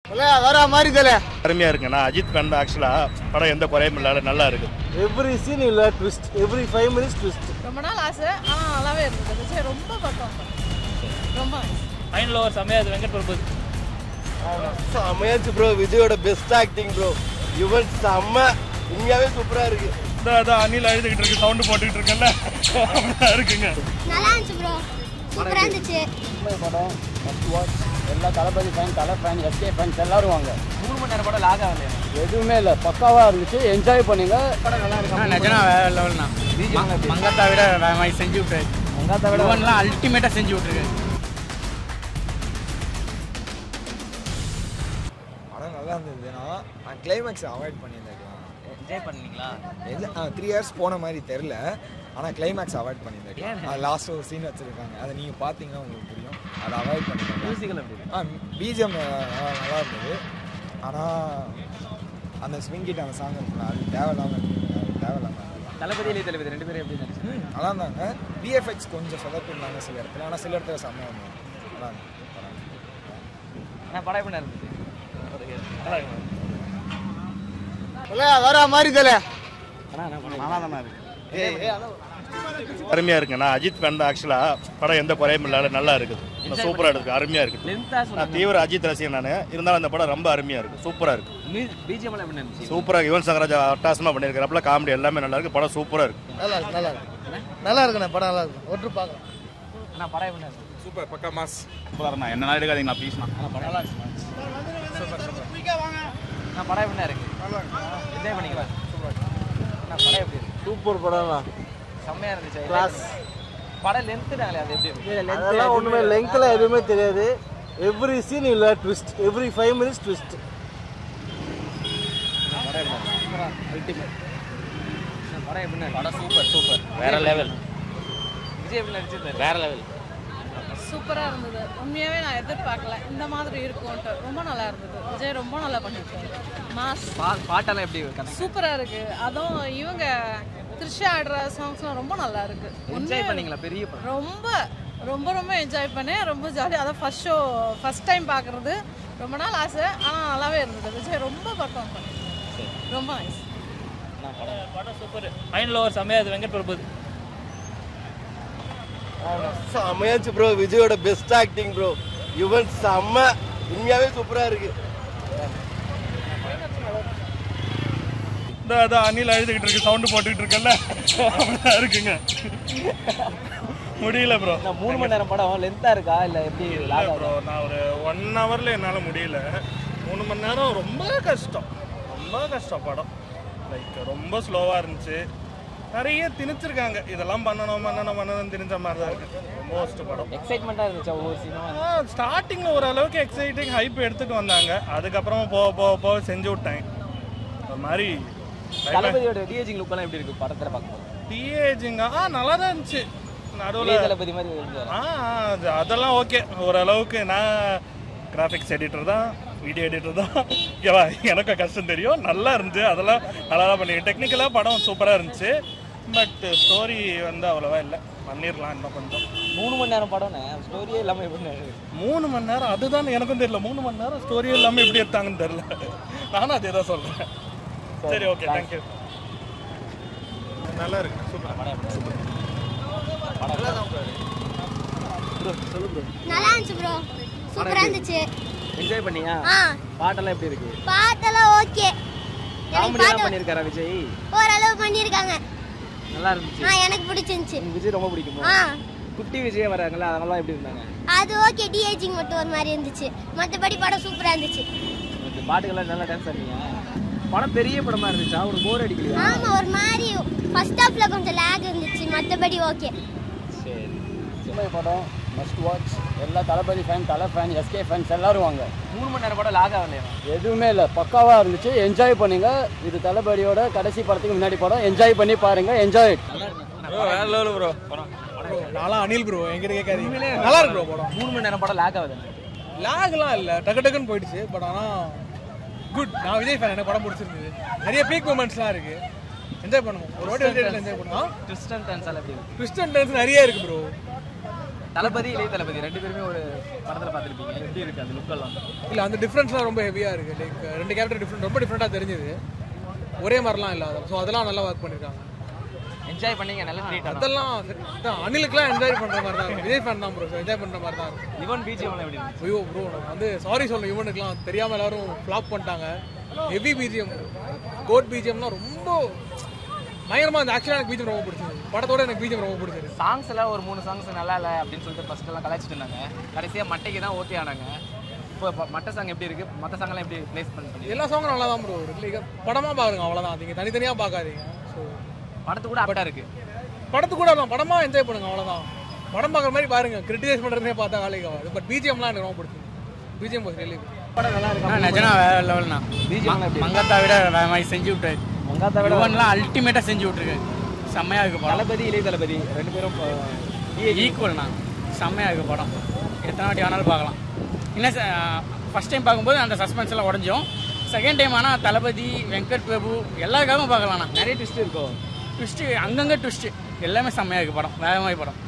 வர மாதிரி தெரியல அருமையா இருக்கு நான் அஜித் ஃபேன் தான் ஆக்சுவலா படம் எந்த குறையும் இல்லாத நல்லா இருக்கு எவ்ரி சீன் இல்ல twist every five minutes twist ரொம்ப நாள் ஆசை ஆனால் நல்லாவே இருந்தது விஜய் ரொம்ப பக்கம் ரொம்ப nice. ஃபைனல் ஓவர் செம்மையா அது வெங்கட் பிரபு செம்மையாச்சு ப்ரோ விஜயோட பெஸ்ட் ஆக்டிங் ப்ரோ யுவன் செம்ம உண்மையாவே சூப்பரா இருக்கு அதான் அணில் அழுதுகிட்டு இருக்கு சவுண்டு போட்டுக்கிட்டு இருக்கல அப்படிதான் இருக்குங்க நல்லா இருந்துச்சு ப்ரோ சூப்பரா இருந்துச்சு படம் மஸ்ட் வாட்ச் எல்லா Thalapathy fan Thala fan SK fans எல்லாரும் வாங்க மூணு மணி நேரம் படம் லாக் ஆகலையா எதுவுமே இல்லை பக்காவாக இருந்துச்சு என்ஜாய் பண்ணுங்க நிஜனா வேற லெவல்னா மங்கத்தா விட வேற மாதிரி செஞ்சு விட்டுரு மங்கத்தா விட ஒன்லாம் அல்டிமேட்டா செஞ்சு விட்டுருக்கு படம் நல்லா இருந்தது நான் நான் கிளைமேக்ஸ் அவாய்ட் பண்ணியிருந்தேன் என்ஜாய் பண்ணீங்களா த்ரீ இயர்ஸ் போன மாதிரி தெரில ஆனால் கிளைமேக்ஸ் அவாய்ட் பண்ணியிருந்தேன் லாஸ்ட் ஒரு சீன் வச்சுருக்காங்க அதை நீங்கள் பார்த்தீங்கன்னா உங்களுக்கு புரியும் அதை அவாய்ட் பண்ணியிருந்தேன் மியூசிக்கல் எப்படி ஆ பிஜிஎம் நல்லா இருந்தது ஆனால் அந்த ஸ்விங்கிட்ட அந்த சாங் இருக்குல்ல அது தேவையில்லாமல் இருந்தது அது தேவையில்லாமல் இருந்தது தளபதி இளைய தளபதி ரெண்டு பேரும் எப்படி நினைச்சு ம் நல்லா இருந்தாங்க விஎஃப்எக்ஸ் கொஞ்சம் சொதப்பிருந்தாங்க சில இடத்துல ஆனால் சில இடத்துல செம்மையாக இருந்தாங்க நல்லா இருந்தது படம் நான் படம் எப்படி இருந்துச்சு வர மாதிரி தெரியல நல்லா தானே இருக்கு அருமையா இருக்கு நான் அஜித் ஃபேன் தான் ஆக்சுவலா படம் எந்த குறையும் இல்லாத நல்லா இருக்குது சூப்பரா இருக்கு அருமையா இருக்கு லென்த்தா நான் சொன்னாங்க தீவிர அஜித் ரசிகன் நான் இருந்தாலும் அந்த படம் ரொம்ப அருமையா இருக்கு சூப்பரா இருக்கு பிஜிஎம் எப்படி இருந்துச்சு சூப்பரா யுவன் சங்கராஜா அட்டாசமா பண்ணியிருக்காருல காமெடி எல்லாமே நல்லா இருக்கு படம் சூப்பரா இருக்கு நல்லா இருக்கு நல்லா இருக்கு நல்லா இருக்குண்ணே படம் நல்லா இருக்கு ஒன்று பார்க்கலாம் நான் படம் எப்படி இருந்துச்சு சூப்பர் பக்கா மாஸ் சூப்பராக என்ன எடுக்காதீங்களா ப்ளீஸ்ண்ணா நான் படம் நல்லா இருக்கு நான் படம் எப்படி இருக்கு என்ஜாய் பண்ணிங்களா நான் படம் எப்படி இருக்கு சூப்பர் படம் செம்மையா இருந்துச்சு Class. படம் லென்த்துனாங்களே அது எப்படி இருக்கு அதெல்லாம் ஒண்ணுமே லெங்க்ல எதுவுமே தெரியாது எவ்ரி சீன் இல்ல twist every five minutes twist நான் படம் எப்படி படம் சூப்பர் சூப்பர் வேற லெவல் விஜய் எப்படி நடிச்சிருந்தாரு வேற லெவல் சூப்பரா இருந்தது உண்மையாவே நான் எதிர்பார்க்கல இந்த மாதிரி இருக்கும்ட்டு ரொம்ப நல்லா இருந்தது விஜய் ரொம்ப நல்லா பண்ணிருக்காரு மாஸ் பாட்டெல்லாம் எப்படி கனெக்ட் சூப்பரா இருக்கு அதுவும் இவங்க த்ரிஷா ஆடுற சாங்ஸ்லாம் ரொம்ப நல்லா இருக்கு என்ஜாய் உண்மையாவே பண்ணீங்களா பெரிய படம் ரொம்ப ரொம்ப ரொம்ப என்ஜாய் பண்ணேன் ரொம்ப ஜாலியாக அதான் ஃபர்ஸ்ட் ஷோ ஃபர்ஸ்ட் டைம் பார்க்குறது ரொம்ப நாள் ஆசை ஆனால் நல்லாவே இருந்தது விஜய் ரொம்ப பர்ஃபார்ம் பண்ணிருக்காரு ரொம்ப நைஸ் படம் சூப்பர் ஃபைனல் ஓவர் செம்மையா அது வெங்கட் பிரபு செம்மையாச்சு ப்ரோ விஜயோட பெஸ்ட் ஆக்டிங் ப்ரோ யுவன் செம்ம உண்மையாவே சூப்பரா இருக்கு அதான் அணில் அழுதுகிட்டு இருக்கு சவுண்டு போட்டுக்கிட்டு இருக்கல அப்படிதான் இருக்குங்க முடியல ப்ரோ நான் மூணு மணி நேரம் படம் லென்த்தா இருக்கா இல்ல எப்படி லாக் ப்ரோ நான் ஒரு ஒன் ஹவரில் என்னால் முடியல மூணு மணி நேரம் ரொம்ப கஷ்டம் ரொம்ப கஷ்டம் படம் லைக் ரொம்ப ஸ்லோவாக இருந்துச்சு நிறைய திணிச்சிருக்காங்க இதெல்லாம் பண்ணணும் பண்ணணும் பண்ணணும் திணிச்ச மாதிரி தான் இருக்கு ரொம்ப worst படம் எக்ஸைட்மெண்ட்டாக இருந்துச்சு ஒவ்வொரு சீனும் ஸ்டார்டிங்கில் ஓரளவுக்கு எக்ஸைட்டிங் ஹைப் எடுத்துட்டு வந்தாங்க அதுக்கப்புறமா போக போக போக செஞ்சு விட்டாங்க ஒரு மாதிரி தளபதியோட டிஏஜிங் லுக்கெல்லாம் எப்படி இருக்கு படத்தில் பார்க்கும்போது டிஏஜிங்க ஆ நல்லா தான் இருந்துச்சு இளைய நடுவில் தளபதி மாதிரி இருந்தாரு ஆ அது- அதெல்லாம் ஓகே ஓரளவுக்கு நான் கிராஃபிக்ஸ் எடிட்டர் தான் வீடியோ எடிட்டர் தான் ஓகேவா எனக்கு கஷ்டம் தெரியும் நல்லா இருந்துச்சு அதெல்லாம் நல்லா தான் பண்ணி டெக்னிக்கலாக படம் சூப்பராக இருந்துச்சு பட் ஸ்டோரி வந்து அவ்வளோவா இல்லை பண்ணிடலாம் இன்னும் கொஞ்சம் மூணு மணி நேரம் படம்னு ஸ்டோரியே இல்லாமல் எப்படி நடக்குது? மூணு மணி நேரம் அதுதான் எனக்கும் தெரியல மூணு மணி நேரம் ஸ்டோரியும் இல்லாமல் எப்படி எடுத்தாங்கன்னு தெரியல நானும் அதே தான் சொல்கிறேன் சரி ஓகே தேங்க்யூ நல்லா இருக்கு சூப்பர் நல்லா இருந்துச்சு ப்ரோ சூப்பரா இருந்துச்சு என்ஜாய் பண்ணியா ஆ பாட்டெல்லாம் எப்படி இருக்கு பாட்டெல்லாம் ஓகே காமெடி எல்லாம் பண்ணியிருக்காரா விஜய் ஓரளவு பண்ணியிருக்காங்க நல்லா இருந்துச்சு ஆ எனக்கு பிடிச்சிருந்துச்சு எனக்கு விஜய் ரொம்ப பிடிக்குமா ஆ குட்டி விஜய் வராங்கல்ல அதெல்லாம் எப்படி இருந்தாங்க அது ஓகே டிஏஜிங் மட்டும் ஒரு மாதிரி இருந்துச்சு மற்றபடி படம் சூப்பரா இருந்துச்சு இந்த பாட்டுக்கெல்லாம் நல்லா டான்ஸ் ஆடுறீங்க படம் பெரிய படமா இருந்துச்சா ஒரு போர் அடிக்கலையா ஆமா ஒரு மாதிரி ஃபர்ஸ்ட் ஹாஃப்ல கொஞ்சம் லேக் இருந்துச்சு மற்றபடி ஓகே சரி சின்ன படம் மஸ்ட் வாட்ச் எல்லா Thalapathy fan Thala fan SK fans எல்லாரும் வாங்க மூணு மணி நேரம் படம் லாக் ஆகலையா எதுவுமே இல்லை பக்காவாக இருந்துச்சு என்ஜாய் பண்ணுங்க இது தளபதியோட கடைசி படத்துக்கு முன்னாடி படம் என்ஜாய் பண்ணி பாருங்க என்ஜாய் வேற லெவல் ப்ரோ நான்லாம் அனில் ப்ரோ எங்கிட்ட கேட்காதீங்க நல்லா இருக்கு ப்ரோ படம் மூணு மணி நேரம் படம் லாக் ஆகுது லேக்லாம் இல்லை டக்கு டக்குன்னு போயிடுச்சு பட் ஆனால் குட் நான் விஜய் ஃபேன் எனக்கு படம் பிடிச்சிருந்தது நிறைய பீக் மூமெண்ட்ஸ்லாம் இருக்கு என்ஜாய் பண்ணுவோம் ஒரு வாட்டி என்ஜாய் பண்ணுவோம் ட்விஸ்ட் அண்ட் டான்ஸ் எல்லாம் எப்படி இருக்கு ட்விஸ்ட் அண்ட் டர்ன்ஸ் நிறைய இருக்கு ப்ரோ தளபதி இளைய தளபதி ரெண்டு பேருமே ஒரு படத்துல பார்த்துருப்பீங்க எப்படி இருக்கு அந்த லுக்கெல்லாம் இல்லை அந்த டிஃப்ரென்ஸ்லாம் ரொம்ப ஹெவியாக இருக்குது லைக் ரெண்டு கேரக்டர் டிஃப்ரெண்ட் ரொம்ப டிஃப்ரெண்ட்டாக தெரிஞ்சுது ஒரே மாதிரிலாம் இல்லை ஸோ அதெல்லாம் நல்லா ஒர்க் பண்ணியிருக்காங்க என்ஜாய் பண்ணீங்க நல்ல ட்ரீட் அதெல்லாம் அதான் அனிலுக்குலாம் என்ஜாய் பண்ணுற மாதிரி தான் இருக்கும் விஜய் ஃபேன் தான் ப்ரோ என்ஜாய் பண்ணுற மாதிரி தான் இருக்கும் யுவன் பிஜிஎம்லாம் எப்படி இருந்துச்சு ஐயோ ப்ரோ நான் வந்து சாரி சொல்லணும் இவனுக்குலாம் தெரியாமல் எல்லாரும் ஃப்ளாப் பண்ணிட்டாங்க ஹெவி பிஜிஎம் கோட் பிஜிஎம்லாம் ரொம்ப பயங்கரமாக அந்த ஆக்சுவலாக எனக்கு பிஜிஎம் ரொம்ப பிடிச்சது படத்தோட எனக்கு பிஜிஎம் ரொம்ப பிடிச்சது சாங்ஸ் எல்லாம் ஒரு மூணு சாங்ஸ் நல்லா இல்லை அப்படின்னு சொல்லிட்டு ஃபர்ஸ்ட் எல்லாம் கலாய்ச்சிட்டு இருந்தாங்க கடைசியா மட்டைக்கு தான் ஓகே ஆனாங்க இப்போ ப- மட்ட சாங் எப்படி இருக்கு மற்ற சாங்லாம் எப்படி பிளேஸ் பண்ணி எல்லா சாங்கும் நல்லா தான் ப்ரோ இருக்கு லைக் படமாக பாருங்க அவ்வளோதான் நீங்கள் தனித்தனியாக பார்க்காதீங்க ஸோ படத்து கூட அப்படா இருக்கு படத்து கூட தான் படமாக என்ஜாய் பண்ணுங்க அவ்வளோதான் படம் பார்க்குற மாதிரி பாருங்க கிரிட்டிசைஸ் பண்ணுறதுனே பார்த்தா வேலைக்கு ஆகாது பட் பிஜிஎம்லாம் எனக்கு ரொம்ப பிடிச்சது பிஜிஎம் வாஸ் ரியலி நிஜனா வேற லெவல்னா மங்கத்தா விட வேற மாதிரி செஞ்சு விட்டாரு மங்காத்தா விட யுவன்லாம் அல்டிமேட்டாக செஞ்சு விட்டுருக்கு செம்மையாக இருக்கு படம் தளபதி இளைய தளபதி ரெண்டு பேரும் ஈக்குவல்ண்ணா செம்மையாக இருக்கு படம் எத்தனை வாட்டி வேணாலும் பார்க்கலாம் இன்னும் ஃபஸ்ட் டைம் பார்க்கும்போது அந்த சஸ்பென்ஸ் எல்லாம் உடஞ்சோம் செகண்ட் டைம் ஆனால் தளபதி வெங்கட் பிரபு எல்லாருக்காகவும் பார்க்கலாம்ண்ணா நிறைய ட்விஸ்ட் இருக்கோ ட்விஸ்ட்டு அங்கங்கே ட்விஸ்ட்டு எல்லாமே செம்மையாக இருக்கு படம் வேற மாதிரி படம்